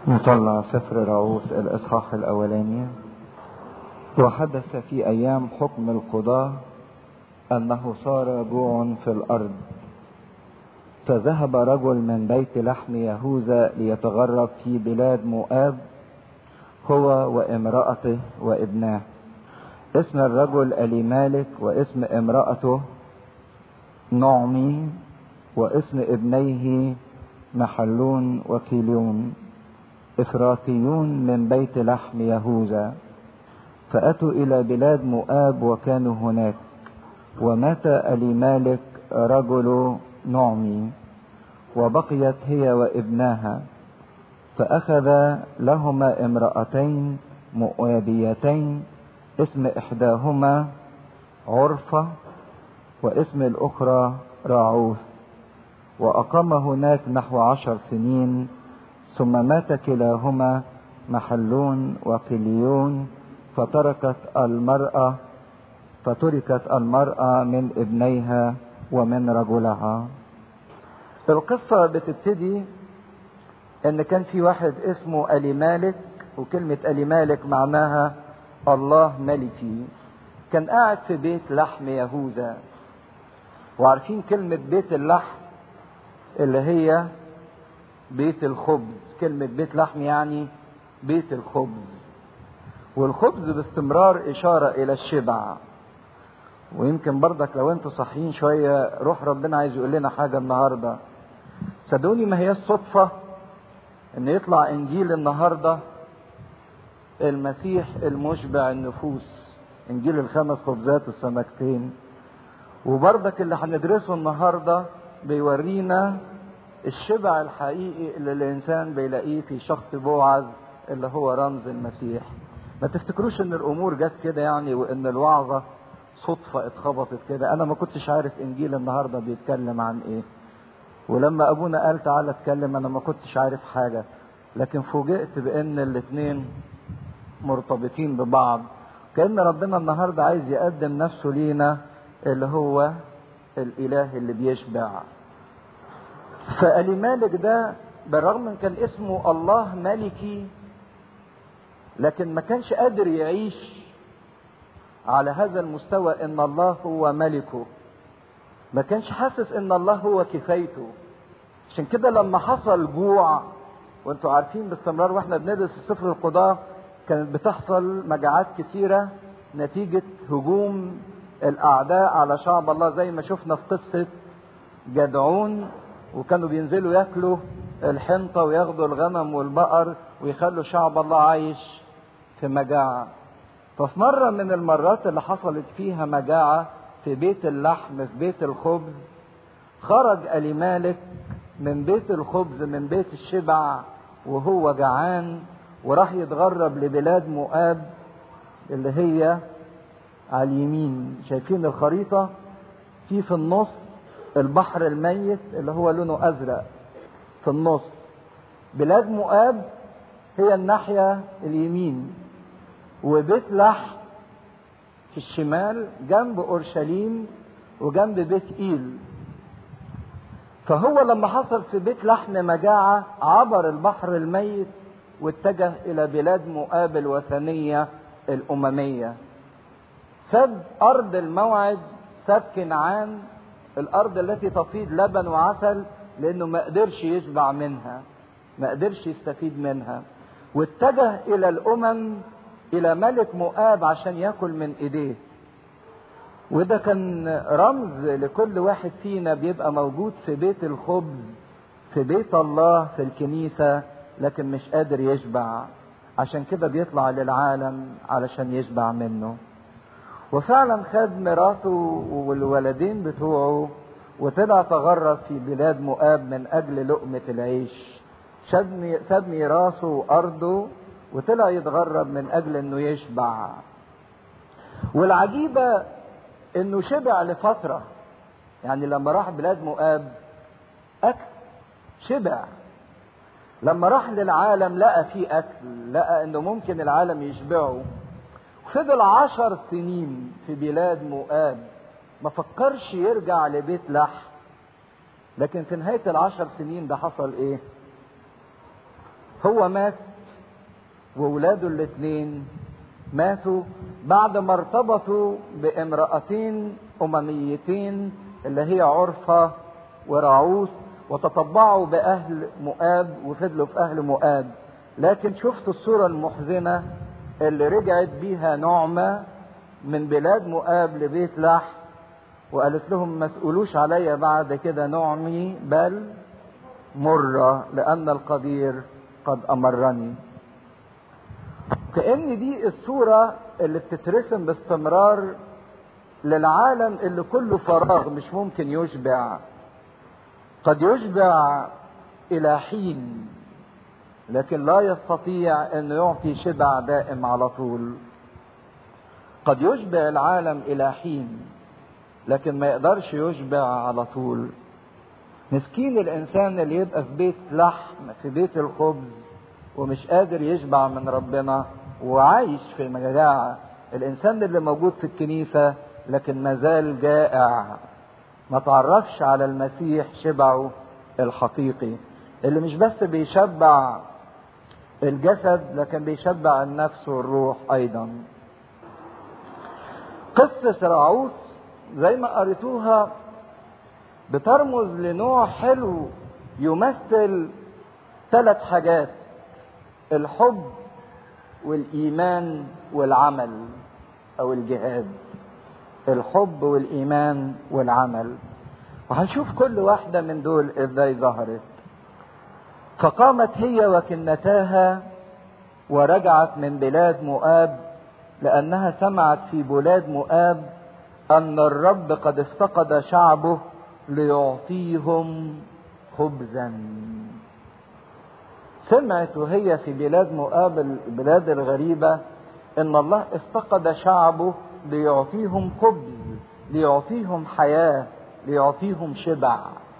نطلع سفر رعوس الإصحاح الأولاني وحدث في أيام حكم القضاة أنه صار جوع في الأرض فذهب رجل من بيت لحم يهوذا ليتغرب في بلاد مؤاب هو وامرأته وابناه اسم الرجل أليمالك واسم امرأته نعمي واسم ابنيه محلون وكيليون إفراطيون من بيت لحم يهوذا فأتوا إلى بلاد مؤاب وكانوا هناك ومات أليمالك رجل نعمي وبقيت هي وابناها فأخذ لهما امرأتين مؤابيتين اسم إحداهما عرفة واسم الأخرى راعوث وأقام هناك نحو عشر سنين ثم مات كلاهما محلون وقليون فتركت المرأة فتركت المرأة من ابنيها ومن رجلها القصة بتبتدي ان كان في واحد اسمه ألي مالك وكلمة ألي مالك معناها الله ملكي كان قاعد في بيت لحم يهوذا وعارفين كلمة بيت اللحم اللي هي بيت الخبز كلمة بيت لحم يعني بيت الخبز والخبز باستمرار إشارة إلى الشبع ويمكن برضك لو انتوا صحيين شوية روح ربنا عايز يقول لنا حاجة النهاردة صدقوني ما هي الصدفة ان يطلع انجيل النهاردة المسيح المشبع النفوس انجيل الخمس خبزات والسمكتين وبرضك اللي هندرسه النهاردة بيورينا الشبع الحقيقي اللي الانسان بيلاقيه في شخص بوعز اللي هو رمز المسيح ما تفتكروش ان الامور جت كده يعني وان الوعظة صدفة اتخبطت كده انا ما كنتش عارف انجيل النهاردة بيتكلم عن ايه ولما ابونا قال تعالى اتكلم انا ما كنتش عارف حاجة لكن فوجئت بان الاتنين مرتبطين ببعض كأن ربنا النهاردة عايز يقدم نفسه لينا اللي هو الاله اللي بيشبع فألي مالك ده بالرغم من كان اسمه الله ملكي لكن ما كانش قادر يعيش على هذا المستوى ان الله هو ملكه ما كانش حاسس ان الله هو كفايته عشان كده لما حصل جوع وانتوا عارفين باستمرار واحنا بندرس سفر القضاء كانت بتحصل مجاعات كتيره نتيجه هجوم الاعداء على شعب الله زي ما شفنا في قصه جدعون وكانوا بينزلوا ياكلوا الحنطه وياخدوا الغنم والبقر ويخلوا شعب الله عايش في مجاعه ففي مرة من المرات اللي حصلت فيها مجاعة في بيت اللحم في بيت الخبز خرج ألي مالك من بيت الخبز من بيت الشبع وهو جعان وراح يتغرب لبلاد مؤاب اللي هي على اليمين شايفين الخريطة في في النص البحر الميت اللي هو لونه أزرق في النص بلاد مؤاب هي الناحية اليمين وبيت لحم في الشمال جنب اورشليم وجنب بيت ايل فهو لما حصل في بيت لحم مجاعة عبر البحر الميت واتجه الى بلاد مؤاب الوثنية الاممية ساب ارض الموعد ساب كنعان الارض التي تفيض لبن وعسل لانه ما قدرش يشبع منها ما قدرش يستفيد منها واتجه الى الامم الى ملك مؤاب عشان ياكل من ايديه وده كان رمز لكل واحد فينا بيبقى موجود في بيت الخبز في بيت الله في الكنيسة لكن مش قادر يشبع عشان كده بيطلع للعالم علشان يشبع منه وفعلا خد مراته والولدين بتوعه وطلع تغرب في بلاد مؤاب من اجل لقمة العيش ساب ميراثه وارضه وطلع يتغرب من اجل انه يشبع والعجيبة انه شبع لفترة يعني لما راح بلاد مؤاب اكل شبع لما راح للعالم لقى فيه اكل لقى انه ممكن العالم يشبعه فضل عشر سنين في بلاد مؤاب ما فكرش يرجع لبيت لحم لكن في نهاية العشر سنين ده حصل ايه هو مات وولاده الاثنين ماتوا بعد ما ارتبطوا بامرأتين أمميتين اللي هي عرفة وراعوس وتطبعوا بأهل مؤاب وفضلوا في أهل مؤاب لكن شفت الصورة المحزنة اللي رجعت بيها نعمة من بلاد مؤاب لبيت لحم وقالت لهم ما تقولوش عليا بعد كده نعمي بل مرة لأن القدير قد أمرني كأن دي الصورة اللي بتترسم باستمرار للعالم اللي كله فراغ مش ممكن يشبع قد يشبع إلى حين لكن لا يستطيع أن يعطي شبع دائم على طول قد يشبع العالم إلى حين لكن ما يقدرش يشبع على طول مسكين الإنسان اللي يبقى في بيت لحم في بيت الخبز ومش قادر يشبع من ربنا وعايش في مجاعة الإنسان اللي موجود في الكنيسة لكن مازال جائع ما تعرفش على المسيح شبعه الحقيقي اللي مش بس بيشبع الجسد لكن بيشبع النفس والروح أيضا قصة راعوس زي ما قريتوها بترمز لنوع حلو يمثل ثلاث حاجات الحب والايمان والعمل او الجهاد الحب والايمان والعمل وهنشوف كل واحده من دول ازاي ظهرت فقامت هي وكنتاها ورجعت من بلاد مؤاب لانها سمعت في بلاد مؤاب ان الرب قد افتقد شعبه ليعطيهم خبزا سمعت وهي في بلاد مؤاب البلاد الغريبة ان الله افتقد شعبه ليعطيهم خبز ليعطيهم حياة ليعطيهم شبع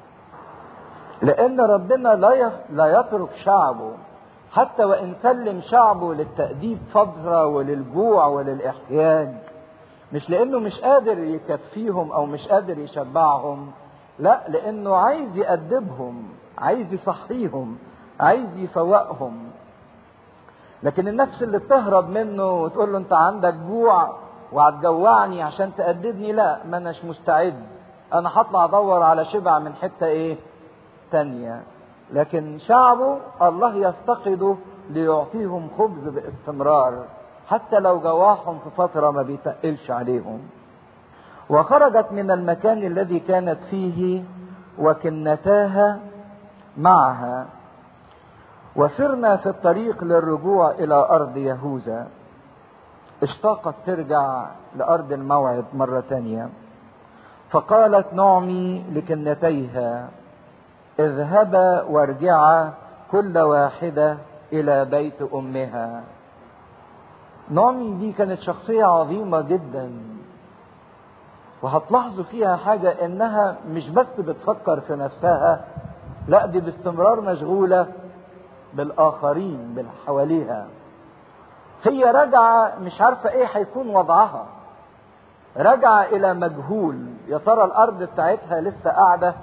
لان ربنا لا لا يترك شعبه حتى وان سلم شعبه للتأديب فترة وللجوع وللاحتياج مش لانه مش قادر يكفيهم او مش قادر يشبعهم لا لانه عايز يأدبهم عايز يصحيهم عايز يفوقهم لكن النفس اللي بتهرب منه وتقول له انت عندك جوع وهتجوعني عشان تأدبني لا ما اناش مستعد انا هطلع ادور على شبع من حته ايه تانية لكن شعبه الله يفتقده ليعطيهم خبز باستمرار حتى لو جواهم في فتره ما بيتقلش عليهم وخرجت من المكان الذي كانت فيه وكنتاها معها وسرنا في الطريق للرجوع الى ارض يهوذا اشتاقت ترجع لارض الموعد مره تانيه فقالت نعمي لكنتيها اذهبا وارجعا كل واحده الى بيت امها نعمي دي كانت شخصيه عظيمه جدا وهتلاحظوا فيها حاجه انها مش بس بتفكر في نفسها لا دي باستمرار مشغوله بالاخرين باللي حواليها هي راجعه مش عارفه ايه هيكون وضعها راجعه الى مجهول يا ترى الارض بتاعتها لسه قاعده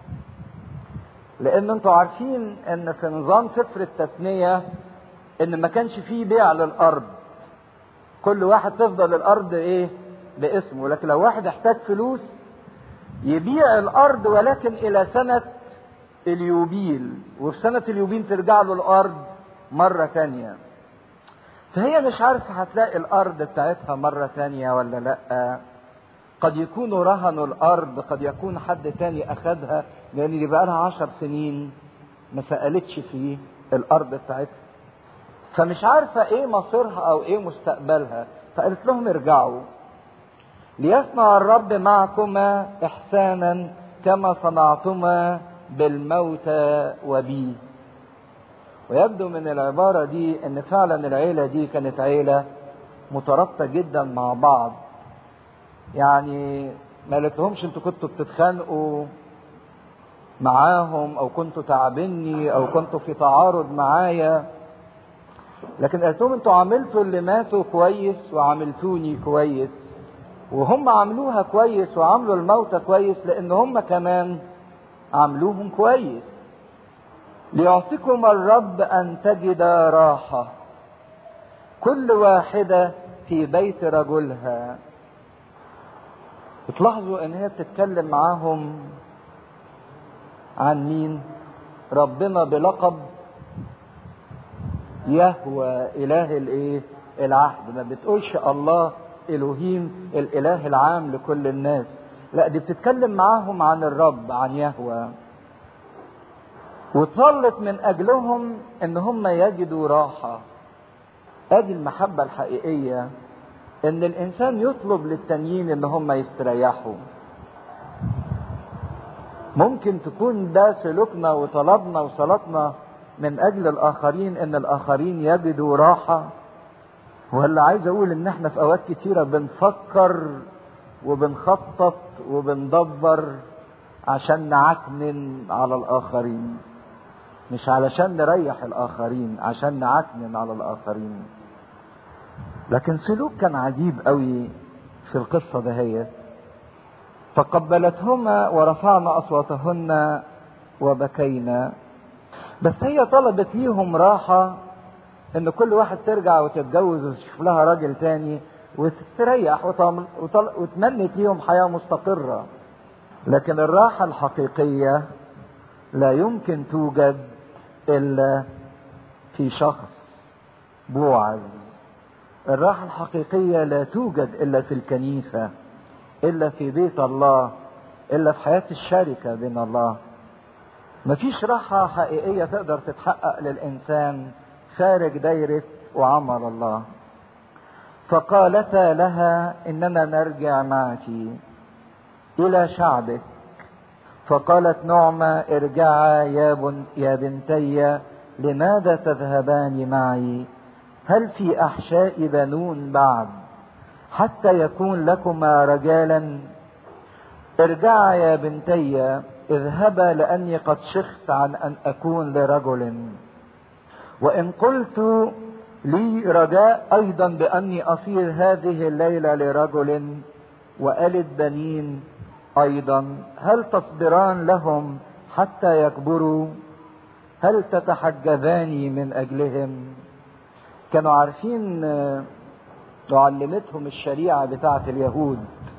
لان انتوا عارفين ان في نظام سفر التثنيه ان ما كانش فيه بيع للارض كل واحد تفضل الارض ايه باسمه لكن لو واحد احتاج فلوس يبيع الارض ولكن الى سنه اليوبيل وفي سنة اليوبيل ترجع له الأرض مرة تانية فهي مش عارفة هتلاقي الأرض بتاعتها مرة تانية ولا لأ قد يكونوا رهنوا الأرض قد يكون حد تاني أخدها لأن دي بقالها عشر سنين ما سألتش في الأرض بتاعتها فمش عارفة إيه مصيرها أو إيه مستقبلها فقالت لهم ارجعوا ليصنع الرب معكما إحسانا كما صنعتما بالموتى وبي ويبدو من العبارة دي ان فعلا العيلة دي كانت عيلة مترابطة جدا مع بعض يعني ما قالتهمش انتوا كنتوا بتتخانقوا معاهم او كنتوا تعبني او كنتوا في تعارض معايا لكن قالت لهم انتوا عملتوا اللي ماتوا كويس وعملتوني كويس وهم عملوها كويس وعملوا الموتى كويس لان هم كمان عملوهم كويس ليعطيكم الرب ان تجد راحه كل واحده في بيت رجلها بتلاحظوا ان هي بتتكلم معاهم عن مين ربنا بلقب يهوى اله الايه العهد ما بتقولش الله الوهيم الاله العام لكل الناس لا دي بتتكلم معاهم عن الرب عن يهوى وصلت من اجلهم ان هم يجدوا راحه ادي المحبه الحقيقيه ان الانسان يطلب للتانيين ان هم يستريحوا ممكن تكون ده سلوكنا وطلبنا وصلاتنا من اجل الاخرين ان الاخرين يجدوا راحه ولا عايز اقول ان احنا في اوقات كتيره بنفكر وبنخطط وبندبر عشان نعكنن على الاخرين مش علشان نريح الاخرين عشان نعكنن على الاخرين لكن سلوك كان عجيب قوي في القصة دهيت فقبلتهما ورفعنا أصواتهن وبكينا بس هي طلبت ليهم راحة إن كل واحد ترجع وتتجوز وتشوف لها راجل تاني وتستريح وطم... وطل... وتمنت ليهم حياة مستقرة لكن الراحة الحقيقية لا يمكن توجد إلا في شخص بوعز الراحة الحقيقية لا توجد إلا في الكنيسة إلا في بيت الله إلا في حياة الشركة بين الله مفيش راحة حقيقية تقدر تتحقق للإنسان خارج دايرة وعمل الله فقالتا لها إننا نرجع معك إلى شعبك فقالت نعمة ارجعا يا, بن يا بنتي لماذا تذهبان معي هل في احشاء بنون بعد حتى يكون لكما رجالا ارجعا يا بنتي اذهبا لاني قد شخت عن ان اكون لرجل وان قلت لي رجاء ايضا باني اصير هذه الليله لرجل والد بنين ايضا هل تصبران لهم حتى يكبروا هل تتحجبان من اجلهم كانوا عارفين وعلمتهم الشريعة بتاعة اليهود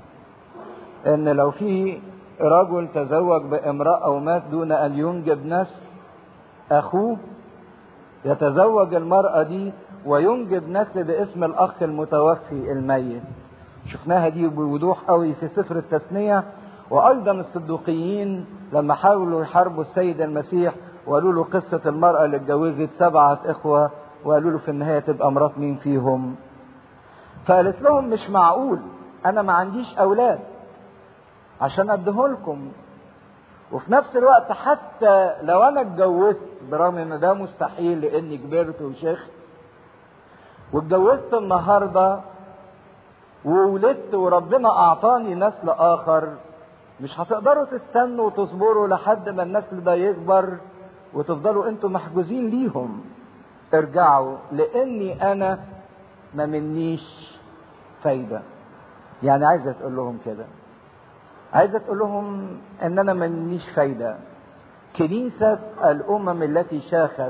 ان لو في رجل تزوج بامرأة ومات دون ان ينجب نسل اخوه يتزوج المرأة دي وينجب نسل باسم الاخ المتوفي الميت شفناها دي بوضوح قوي في سفر التثنية وايضا الصدوقيين لما حاولوا يحاربوا السيد المسيح وقالوا له قصة المرأة اللي اتجوزت سبعة اخوة وقالوا له في النهايه تبقى مرات مين فيهم فقالت لهم مش معقول انا ما عنديش اولاد عشان اديهولكم وفي نفس الوقت حتى لو انا اتجوزت برغم ان ده مستحيل لاني كبرت وشيخت واتجوزت النهارده وولدت وربنا اعطاني نسل اخر مش هتقدروا تستنوا وتصبروا لحد ما النسل ده يكبر وتفضلوا انتوا محجوزين ليهم ارجعوا لاني انا ما منيش فايدة يعني عايزة تقول لهم كده عايزة تقول لهم ان انا ما منيش فايدة كنيسة الامم التي شاخت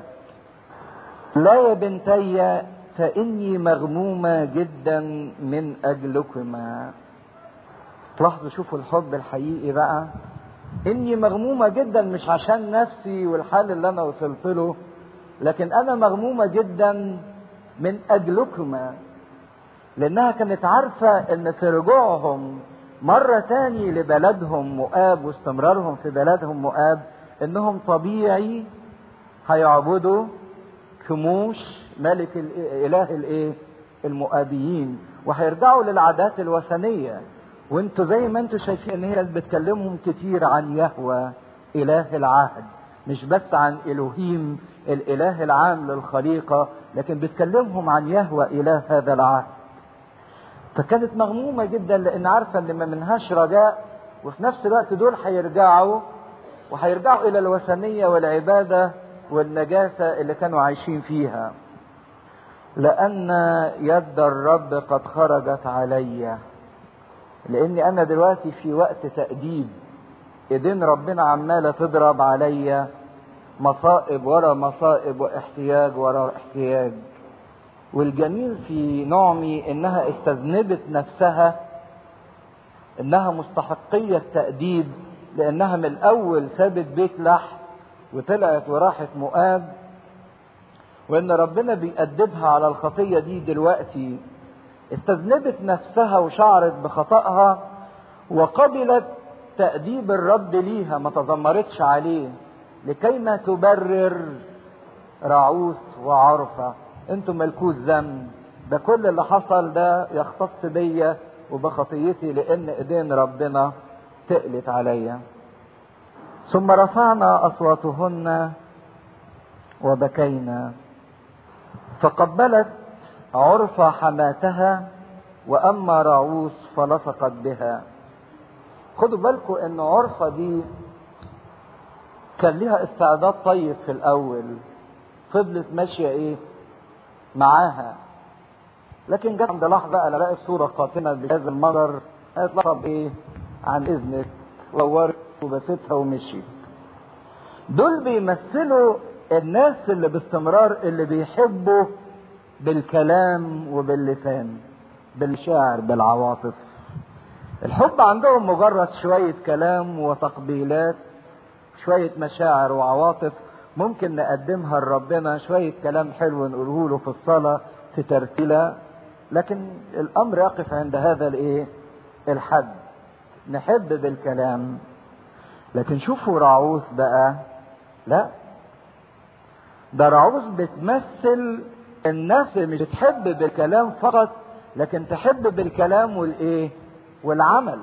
لا يا بنتي فاني مغمومة جدا من اجلكما تلاحظوا شوفوا الحب الحقيقي بقى اني مغمومة جدا مش عشان نفسي والحال اللي انا وصلت له لكن انا مغمومة جدا من اجلكما لانها كانت عارفة ان في رجوعهم مرة تاني لبلدهم مؤاب واستمرارهم في بلدهم مؤاب انهم طبيعي هيعبدوا كموش ملك الاله الايه المؤابيين وهيرجعوا للعادات الوثنية وانتوا زي ما انتوا شايفين ان هي بتكلمهم كتير عن يهوى اله العهد مش بس عن الوهيم الاله العام للخليقة لكن بتكلمهم عن يهوى اله هذا العهد فكانت مغمومة جدا لان عارفة ان ما منهاش رجاء وفي نفس الوقت دول هيرجعوا وهيرجعوا الى الوثنية والعبادة والنجاسة اللي كانوا عايشين فيها لان يد الرب قد خرجت علي لاني انا دلوقتي في وقت تأديب ايدين ربنا عمالة تضرب عليا مصائب ورا مصائب واحتياج ورا احتياج والجميل في نعمي انها استذنبت نفسها انها مستحقية تأديب لانها من الاول سابت بيت لحم وطلعت وراحت مؤاب وان ربنا بيأدبها على الخطية دي دلوقتي استذنبت نفسها وشعرت بخطأها وقبلت تأديب الرب ليها ما تذمرتش عليه لكي ما تبرر رعوس وعرفة انتم ملكوش ذنب ده كل اللي حصل ده يختص بيا وبخطيتي لان ايدين ربنا تقلت عليا ثم رفعنا اصواتهن وبكينا فقبلت عرفة حماتها واما رعوس فلصقت بها خدوا بالكم ان عرفة دي كان ليها استعداد طيب في الاول فضلت ماشية ايه معاها لكن جت عند لحظة انا لقيت صورة قاتمة بهذا المنظر هيطلب ايه عن اذنك ورت وبسيتها ومشيت دول بيمثلوا الناس اللي باستمرار اللي بيحبوا بالكلام وباللسان بالشعر بالعواطف الحب عندهم مجرد شوية كلام وتقبيلات شوية مشاعر وعواطف ممكن نقدمها لربنا شوية كلام حلو نقوله له في الصلاة في ترتيلة لكن الأمر يقف عند هذا الإيه؟ الحد نحب بالكلام لكن شوفوا راعوث بقى لا ده راعوث بتمثل النفس مش بتحب بالكلام فقط لكن تحب بالكلام والايه والعمل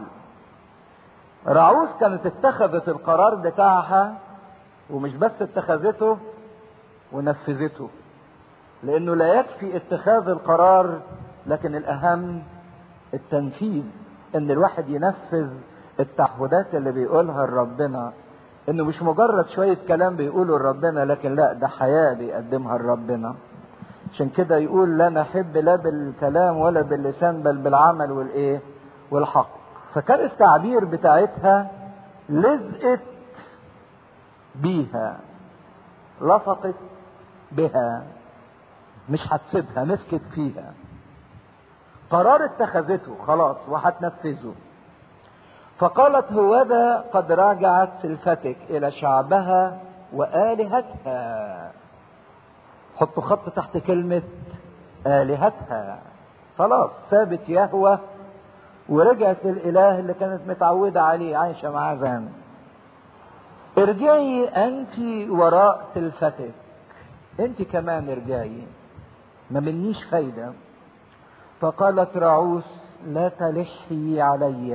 راعوث كانت اتخذت القرار بتاعها ومش بس اتخذته ونفذته لانه لا يكفي اتخاذ القرار لكن الاهم التنفيذ ان الواحد ينفذ التعهدات اللي بيقولها لربنا انه مش مجرد شوية كلام بيقوله لربنا لكن لا ده حياة بيقدمها لربنا عشان كده يقول لا نحب لا بالكلام ولا باللسان بل بالعمل والايه والحق فكان التعبير بتاعتها لزقت بيها لصقت بها مش هتسيبها مسكت فيها قرار اتخذته خلاص وهتنفذه فقالت هوذا قد رجعت سلفتك الى شعبها والهتها حطوا خط تحت كلمة آلهتها خلاص سابت يهوى ورجعت للإله اللي كانت متعودة عليه عايشة معاه زمان ارجعي أنت وراء سلفتك أنت كمان ارجعي ما منيش فايدة فقالت رعوس لا تلحي علي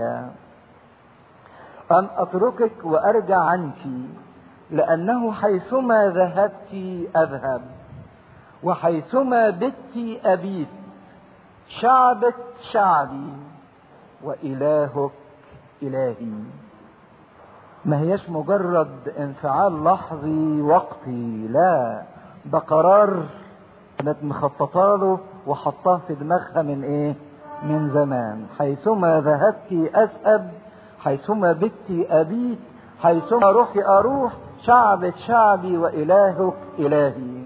أن أتركك وأرجع عنك لأنه حيثما ذهبت أذهب وحيثما بت أبيت شعبك شعبي وإلهك إلهي ما هيش مجرد انفعال لحظي وقتي لا ده قرار كانت مخططه له وحطاه في دماغها من ايه من زمان حيثما ذهبت أذهب حيثما بت أبيت حيثما روحي أروح شعبك شعبي وإلهك إلهي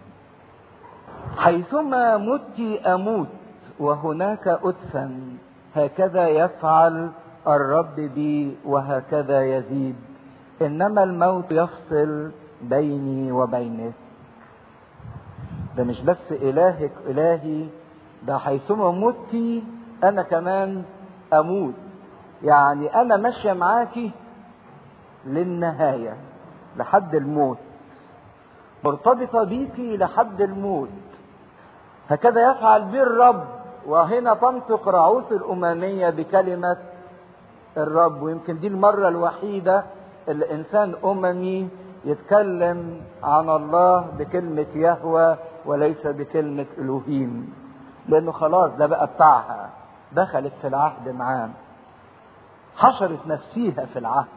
حيثما مت أموت وهناك أدفن هكذا يفعل الرب بي وهكذا يزيد إنما الموت يفصل بيني وبينك ده مش بس إلهك إلهي ده حيثما مت أنا كمان أموت يعني أنا ماشية معاكي للنهاية لحد الموت مرتبطة بيكي لحد الموت هكذا يفعل بي الرب وهنا تنطق رعوس الأممية بكلمة الرب ويمكن دي المرة الوحيدة اللي إنسان أممي يتكلم عن الله بكلمة يهوى وليس بكلمة إلوهيم لأنه خلاص ده بقى بتاعها دخلت في العهد معاه حشرت نفسيها في العهد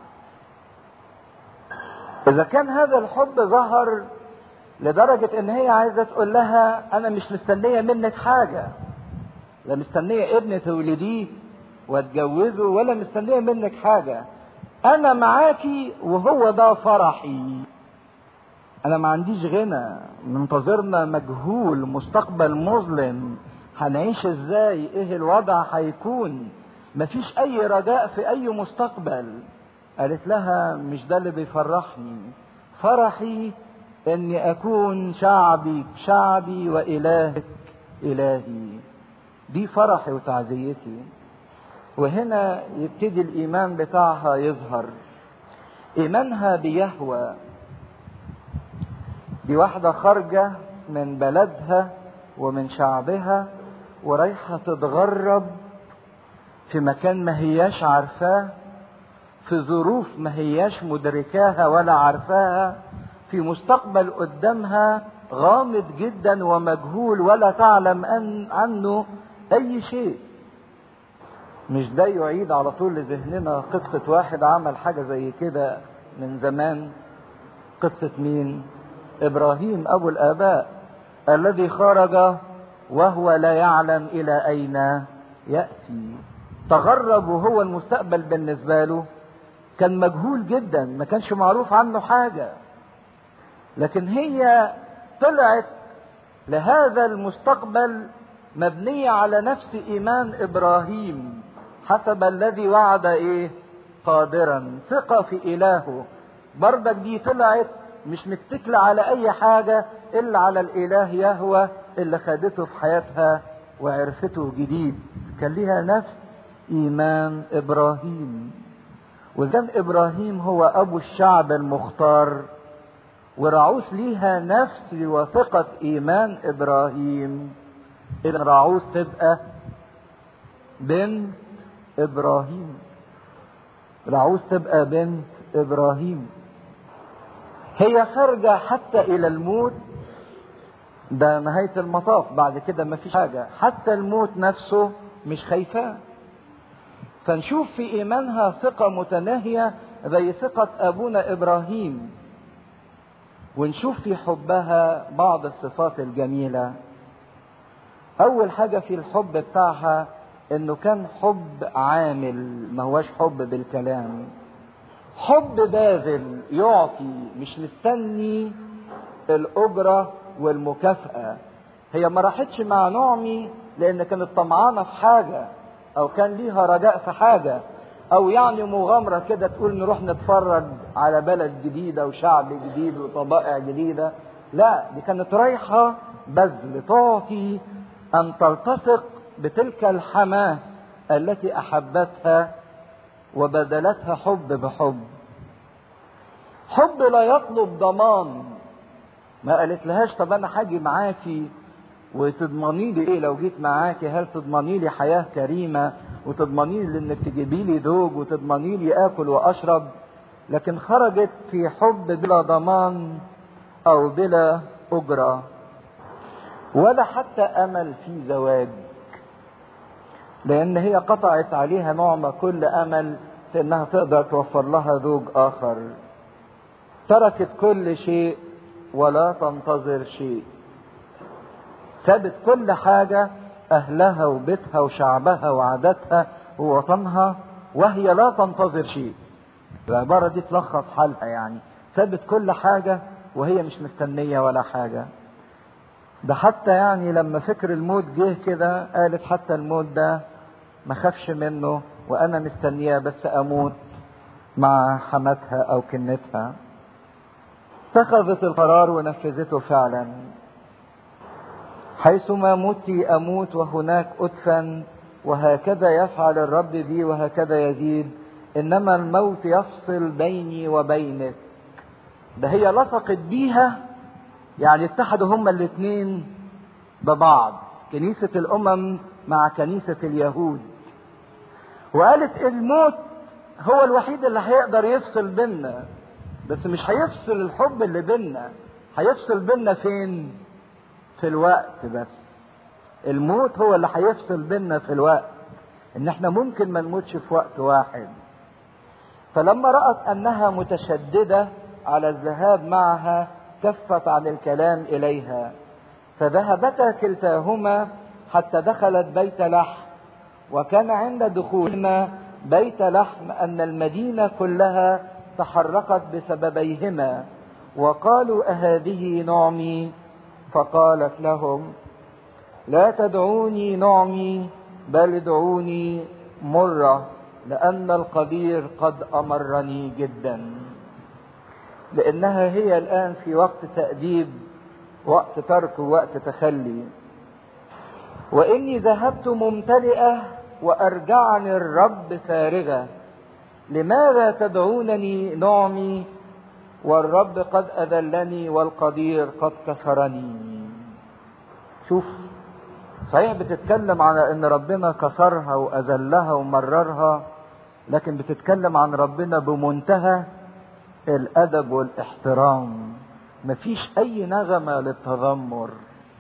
إذا كان هذا الحب ظهر لدرجة إن هي عايزة تقول لها أنا مش مستنية منك حاجة لا مستنية ابن تولديه واتجوزه ولا مستنية منك حاجة أنا معاكي وهو ده فرحي انا ما عنديش غنى منتظرنا مجهول مستقبل مظلم هنعيش ازاي ايه الوضع هيكون مفيش اي رجاء في اي مستقبل قالت لها مش ده اللي بيفرحني فرحي اني اكون شعبي شعبي والهك الهي دي فرحي وتعزيتي وهنا يبتدي الايمان بتاعها يظهر ايمانها بيهوى دي واحدة خارجة من بلدها ومن شعبها ورايحة تتغرب في مكان ما هياش عارفاه في ظروف ما هياش مدركاها ولا عارفاها في مستقبل قدامها غامض جدا ومجهول ولا تعلم أن عنه أي شيء مش ده يعيد على طول لذهننا قصة واحد عمل حاجة زي كده من زمان قصة مين إبراهيم أبو الآباء الذي خرج وهو لا يعلم إلى أين يأتي تغرب وهو المستقبل بالنسبة له كان مجهول جدا ما كانش معروف عنه حاجة لكن هي طلعت لهذا المستقبل مبنية على نفس إيمان إبراهيم حسب الذي وعد إيه قادرا ثقة في إلهه بردك دي طلعت مش متكلة على أي حاجة إلا على الإله يهوى اللي خدته في حياتها وعرفته جديد كان ليها نفس إيمان إبراهيم وكان إبراهيم هو أبو الشعب المختار ورعوس ليها نفس وثقة إيمان إبراهيم إن رعوس تبقى بنت إبراهيم رعوس تبقى بنت إبراهيم هي خارجة حتى إلى الموت ده نهاية المطاف بعد كده ما فيش حاجة حتى الموت نفسه مش خايفاه فنشوف في إيمانها ثقة متناهية زي ثقة أبونا إبراهيم ونشوف في حبها بعض الصفات الجميلة أول حاجة في الحب بتاعها إنه كان حب عامل ما هوش حب بالكلام حب باذل يعطي مش مستني الأجرة والمكافأة هي ما راحتش مع نعمي لأن كانت طمعانة في حاجة أو كان ليها رجاء في حاجة أو يعني مغامرة كده تقول نروح نتفرج على بلد جديدة وشعب جديد وطبائع جديدة لا دي كانت رايحة بذل تعطي أن تلتصق بتلك الحماة التي أحبتها وبدلتها حب بحب حب لا يطلب ضمان ما قالت لهاش طب انا هاجي معاكي وتضمني لي ايه لو جيت معاكي هل تضمني لي حياه كريمه وتضمني لي انك تجيبي لي زوج وتضمني لي اكل واشرب لكن خرجت في حب بلا ضمان او بلا اجره ولا حتى امل في زواج لان هي قطعت عليها نعمه كل امل في انها تقدر توفر لها زوج اخر تركت كل شيء ولا تنتظر شيء سابت كل حاجة أهلها وبيتها وشعبها وعاداتها ووطنها وهي لا تنتظر شيء العبارة دي تلخص حالها يعني سابت كل حاجة وهي مش مستنية ولا حاجة ده حتى يعني لما فكر الموت جه كده قالت حتى الموت ده ما خافش منه وأنا مستنياه بس أموت مع حماتها أو كنتها اتخذت القرار ونفذته فعلا حيثما متي اموت وهناك ادفن وهكذا يفعل الرب بي وهكذا يزيد انما الموت يفصل بيني وبينك ده هي لصقت بيها يعني اتحدوا هما الاثنين ببعض كنيسة الامم مع كنيسة اليهود وقالت الموت هو الوحيد اللي هيقدر يفصل بيننا بس مش هيفصل الحب اللي بينا هيفصل بينا فين في الوقت بس الموت هو اللي هيفصل بينا في الوقت ان احنا ممكن ما نموتش في وقت واحد فلما رأت انها متشددة على الذهاب معها كفت عن الكلام اليها فذهبتا كلتاهما حتى دخلت بيت لحم وكان عند دخولهما بيت لحم ان المدينة كلها تحرقت بسببيهما وقالوا أهذه نعمي فقالت لهم لا تدعوني نعمي بل ادعوني مرة لأن القدير قد أمرني جدا لأنها هي الآن في وقت تأديب وقت ترك ووقت تخلي وإني ذهبت ممتلئة وأرجعني الرب فارغة لماذا تدعونني نعمي والرب قد أذلني والقدير قد كسرني شوف صحيح بتتكلم على ان ربنا كسرها واذلها ومررها لكن بتتكلم عن ربنا بمنتهى الادب والاحترام مفيش اي نغمه للتذمر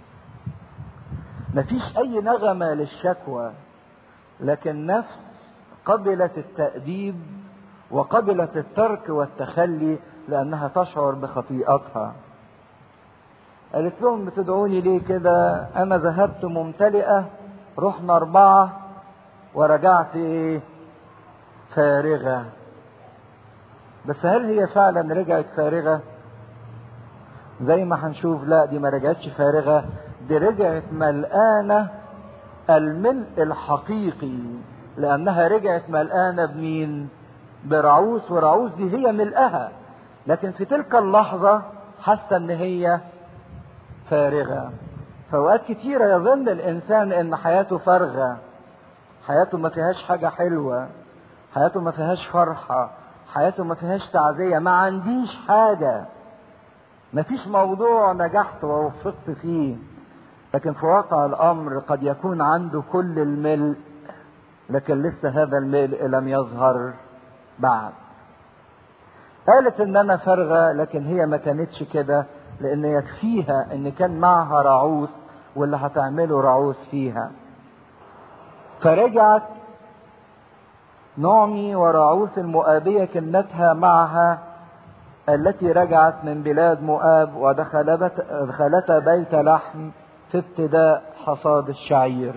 مفيش اي نغمه للشكوى لكن نفس قبلت التاديب وقبلت الترك والتخلي لانها تشعر بخطيئتها قالت لهم بتدعوني ليه كده انا ذهبت ممتلئه رحنا اربعه ورجعت ايه فارغه بس هل هي فعلا رجعت فارغه زي ما هنشوف لا دي ما رجعتش فارغه دي رجعت ملقانه الملء الحقيقي لانها رجعت ملقانه بمين برعوس ورعوس دي هي ملئها لكن في تلك اللحظه حاسه ان هي فارغة فأوقات كتيرة يظن الإنسان إن حياته فارغة حياته ما فيهاش حاجة حلوة حياته ما فيهاش فرحة حياته ما فيهاش تعزية ما عنديش حاجة ما فيش موضوع نجحت ووفقت فيه لكن في واقع الأمر قد يكون عنده كل الملء لكن لسه هذا الملء لم يظهر بعد قالت ان انا فارغه لكن هي ما كانتش كده لان يكفيها ان كان معها رعوس واللي هتعمله رعوس فيها فرجعت نعمي ورعوس المؤابية كنتها معها التي رجعت من بلاد مؤاب ودخلتا بيت لحم في ابتداء حصاد الشعير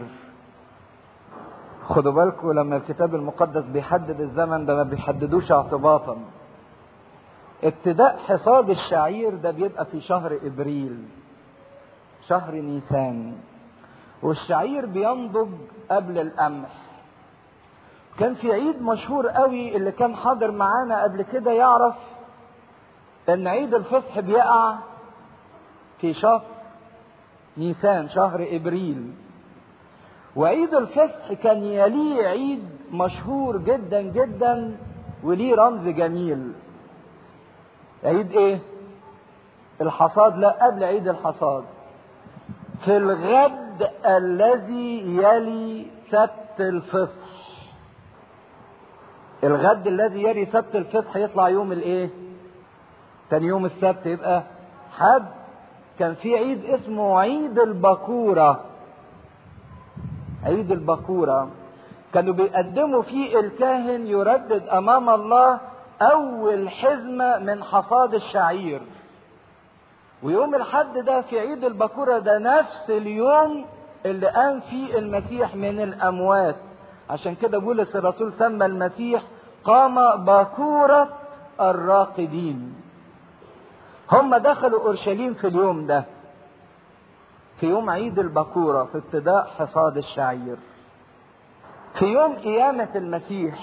خدوا بالكم لما الكتاب المقدس بيحدد الزمن ده ما بيحددوش اعتباطا ابتداء حصاد الشعير ده بيبقى في شهر ابريل شهر نيسان والشعير بينضج قبل القمح كان في عيد مشهور قوي اللي كان حاضر معانا قبل كده يعرف ان عيد الفصح بيقع في شهر نيسان شهر ابريل وعيد الفصح كان يليه عيد مشهور جدا جدا وليه رمز جميل عيد ايه الحصاد لا قبل عيد الحصاد في الغد الذي يلي سبت الفصح الغد الذي يلي سبت الفصح يطلع يوم الايه تاني يوم السبت يبقى حد كان في عيد اسمه عيد البكورة عيد البكورة كانوا بيقدموا فيه الكاهن يردد امام الله اول حزمة من حصاد الشعير ويوم الحد ده في عيد البكورة ده نفس اليوم اللي قام فيه المسيح من الاموات عشان كده بولس الرسول سمى المسيح قام باكورة الراقدين هم دخلوا اورشليم في اليوم ده في يوم عيد البكورة في ابتداء حصاد الشعير في يوم قيامة المسيح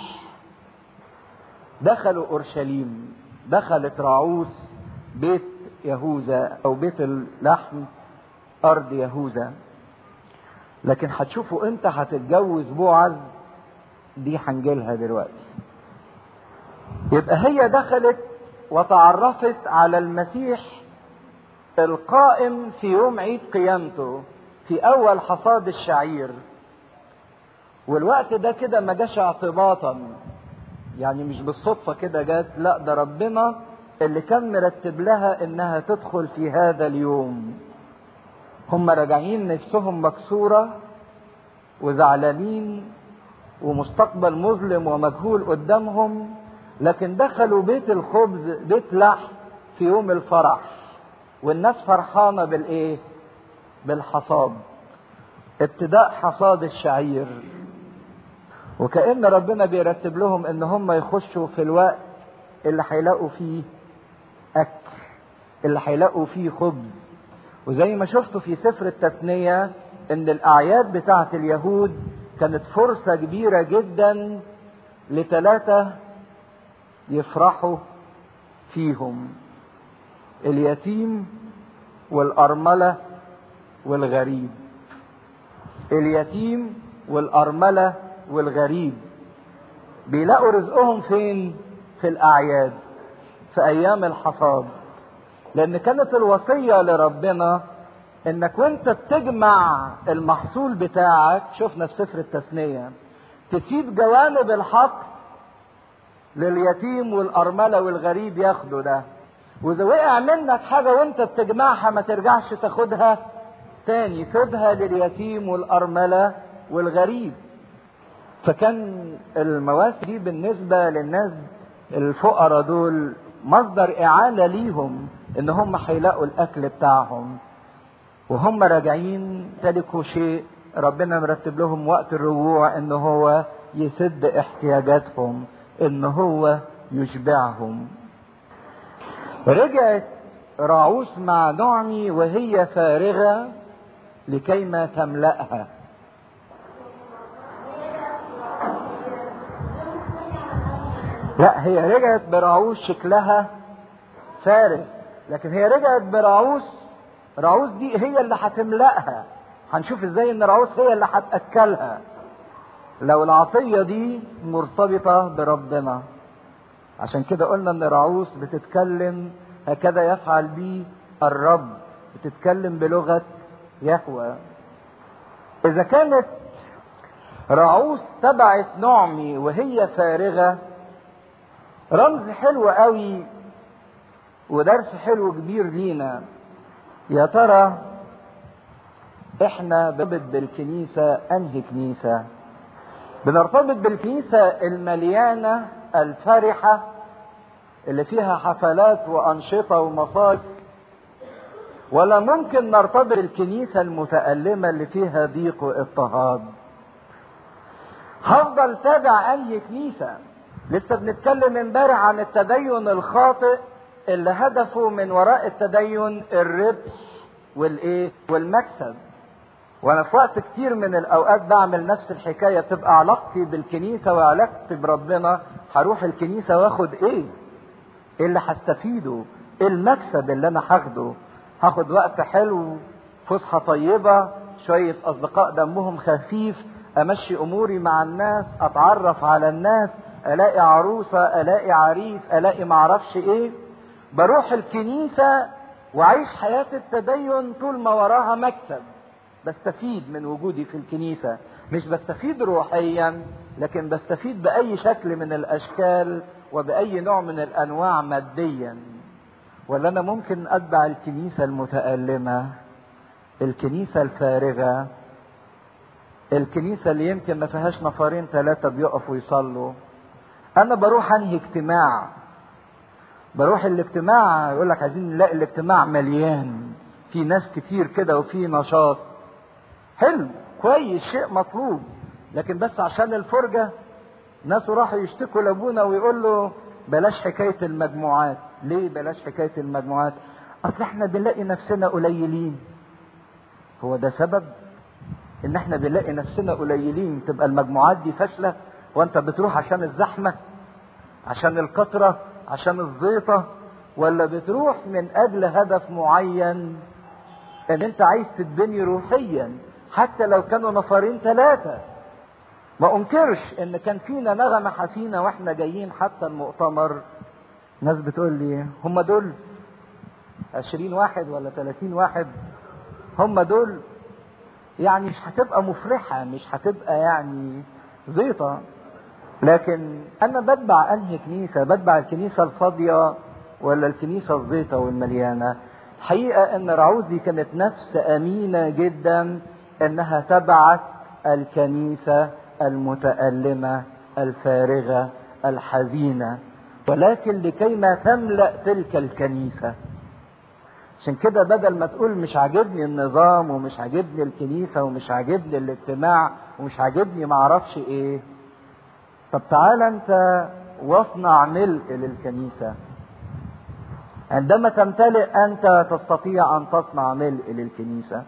دخلوا اورشليم دخلت راعوس بيت يهوذا او بيت اللحم ارض يهوذا لكن هتشوفوا امتى هتتجوز بوعز دي هنجيلها دلوقتي يبقى هي دخلت وتعرفت على المسيح القائم في يوم عيد قيامته في اول حصاد الشعير والوقت ده كده ما جاش اعتباطا يعني مش بالصدفة كده جات لا ده ربنا اللي كان مرتب لها انها تدخل في هذا اليوم هم راجعين نفسهم مكسورة وزعلانين ومستقبل مظلم ومجهول قدامهم لكن دخلوا بيت الخبز بيت لحم في يوم الفرح والناس فرحانة بالايه بالحصاد ابتداء حصاد الشعير وكأن ربنا بيرتب لهم ان هم يخشوا في الوقت اللي هيلاقوا فيه اكل اللي هيلاقوا فيه خبز وزي ما شفتوا في سفر التثنية ان الاعياد بتاعة اليهود كانت فرصة كبيرة جدا لثلاثة يفرحوا فيهم اليتيم والأرملة والغريب اليتيم والأرملة والغريب بيلاقوا رزقهم فين في الأعياد في أيام الحصاد لأن كانت الوصية لربنا إنك وأنت بتجمع المحصول بتاعك شفنا في سفر التثنية تسيب جوانب الحق لليتيم والأرملة والغريب ياخدوا ده وإذا وقع منك حاجة وأنت بتجمعها ما ترجعش تاخدها تاني سيبها لليتيم والأرملة والغريب فكان المواسم دي بالنسبة للناس الفقراء دول مصدر إعانة ليهم إن هم هيلاقوا الأكل بتاعهم وهم راجعين تلكوا شيء ربنا مرتب لهم وقت الرجوع إن هو يسد احتياجاتهم إن هو يشبعهم رجعت راعوس مع نعمي وهي فارغة لكيما تملأها لا هي رجعت براعوس شكلها فارغ لكن هي رجعت براعوس راعوس دي هي اللي هتملأها هنشوف ازاي ان راعوس هي اللي هتأكلها لو العطية دي مرتبطة بربنا عشان كده قلنا ان راعوس بتتكلم هكذا يفعل بي الرب بتتكلم بلغة يهوى اذا كانت راعوس تبعت نعمي وهي فارغة رمز حلو قوي ودرس حلو كبير لينا يا ترى احنا بنرتبط بالكنيسة انهي كنيسة بنرتبط بالكنيسة المليانة الفرحة اللي فيها حفلات وأنشطة ومصايف ولا ممكن نرتبط بالكنيسة المتألمة اللي فيها ضيق واضطهاد هفضل تابع أي كنيسة لسه بنتكلم امبارح عن التدين الخاطئ اللي هدفه من وراء التدين الربح والايه والمكسب وانا في وقت كتير من الاوقات بعمل نفس الحكايه تبقى علاقتي بالكنيسه وعلاقتي بربنا هروح الكنيسه واخد ايه ايه اللي هستفيده ايه المكسب اللي انا هاخده هاخد وقت حلو فسحه طيبه شويه اصدقاء دمهم خفيف امشي اموري مع الناس اتعرف على الناس الاقي عروسه الاقي عريس الاقي معرفش ايه بروح الكنيسه وعيش حياه التدين طول ما وراها مكسب بستفيد من وجودي في الكنيسة مش بستفيد روحيا لكن بستفيد بأي شكل من الأشكال وبأي نوع من الأنواع ماديا ولا أنا ممكن أتبع الكنيسة المتألمة الكنيسة الفارغة الكنيسة اللي يمكن ما فيهاش نفرين ثلاثة بيقفوا يصلوا أنا بروح أنهي اجتماع بروح الاجتماع يقول لك عايزين نلاقي الاجتماع مليان في ناس كتير كده وفي نشاط حلو كويس شيء مطلوب لكن بس عشان الفرجة ناس راحوا يشتكوا لابونا ويقول له بلاش حكاية المجموعات ليه بلاش حكاية المجموعات اصل احنا بنلاقي نفسنا قليلين هو ده سبب ان احنا بنلاقي نفسنا قليلين تبقى المجموعات دي فاشلة وانت بتروح عشان الزحمة عشان الكثرة عشان الزيطة ولا بتروح من اجل هدف معين ان انت عايز تتبني روحيا حتى لو كانوا نفرين ثلاثة ما انكرش ان كان فينا نغمة حسينة واحنا جايين حتى المؤتمر ناس بتقول لي هم دول عشرين واحد ولا ثلاثين واحد هم دول يعني مش هتبقى مفرحة مش هتبقى يعني زيطة لكن انا بتبع انهي كنيسة بتبع الكنيسة الفاضية ولا الكنيسة الزيطة والمليانة حقيقة ان رعوز دي كانت نفس امينة جدا انها تبعت الكنيسة المتألمة الفارغة الحزينة ولكن لكي ما تملأ تلك الكنيسة عشان كده بدل ما تقول مش عاجبني النظام ومش عاجبني الكنيسة ومش عاجبني الاجتماع ومش عاجبني معرفش ايه طب تعالى انت واصنع ملء للكنيسة عندما تمتلئ انت تستطيع ان تصنع ملء للكنيسه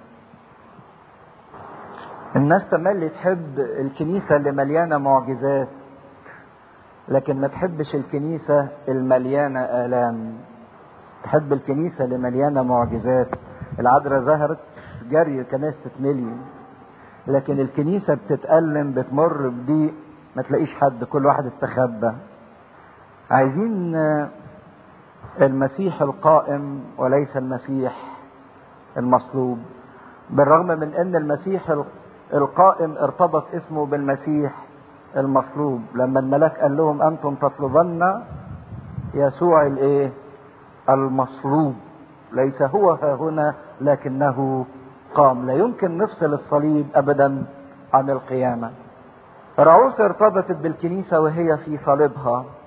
الناس تملي تحب الكنيسه اللي مليانه معجزات لكن ما تحبش الكنيسه المليانه الام تحب الكنيسه اللي مليانه معجزات العذراء ظهرت جري كناس تتملي لكن الكنيسه بتتالم بتمر بضيق ما تلاقيش حد كل واحد استخبى عايزين المسيح القائم وليس المسيح المصلوب بالرغم من ان المسيح القائم ارتبط اسمه بالمسيح المصلوب لما الملاك قال لهم انتم تطلبن يسوع الايه المصلوب ليس هو ها هنا لكنه قام لا يمكن نفصل الصليب ابدا عن القيامه رعوس ارتبطت بالكنيسه وهي في صليبها